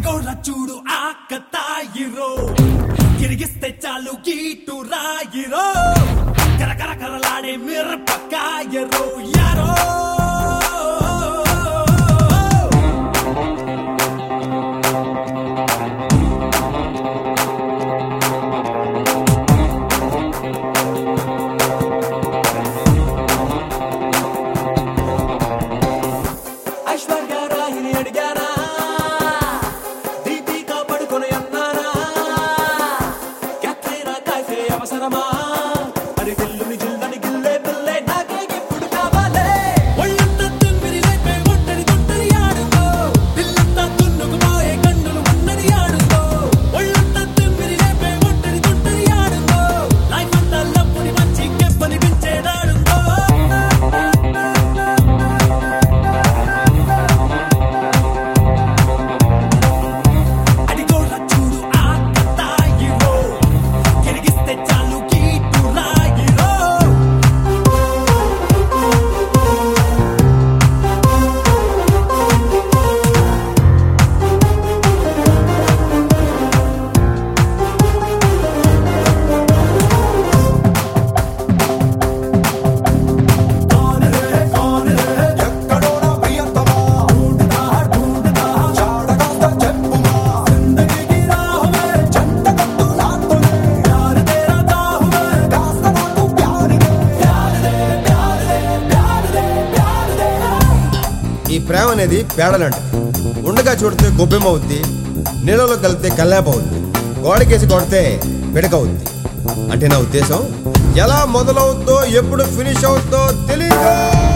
అడిగోరా చూడు ఆకతాయిరో తిరిగిస్తే చాలు గీటు రాయిరో కరకర కరలాడే మిరపకాయరో యారో ఐశ్వర్య రాహిని అడిగారా దీపిక పడుకొని అన్నారా క్యాట్రీనా కైఫే అవసరమా అరి గిల్లుని జిల్లని గిల్లే పిల్లే నాకే ఇప్పుడు కావాలే ఒళ్ళంతా తుమ్మిరి లేపే ఒంటరి తుంటరి ఆడుకో పిల్లంతా తున్నుకుపోయే కన్నులు ఉన్నది ఆడుకో ఒళ్ళంతా తుమ్మిరి లేపే ఒంటరి తుంటరి ఆడుకో లైఫ్ అంతా లప్పుని మంచి కెప్పని పెంచేదాడుకో అడిగోరా చూడు ఆకతాయిరో తిరిగిస్తే చాలు గీటు రాయిరో ఈ ప్రేమ అనేది పేడలంట ఉండగా చూడితే గొబ్బెమ్మ అవుద్ది నీళ్ళలో కలిపితే కల్లాప అవుద్ది గోడకేసి కొడితే పిడక అవుద్ది అంటే నా ఉద్దేశం ఎలా మొదలవుద్దో ఎప్పుడు ఫినిష్ అవుద్దో తెలియదు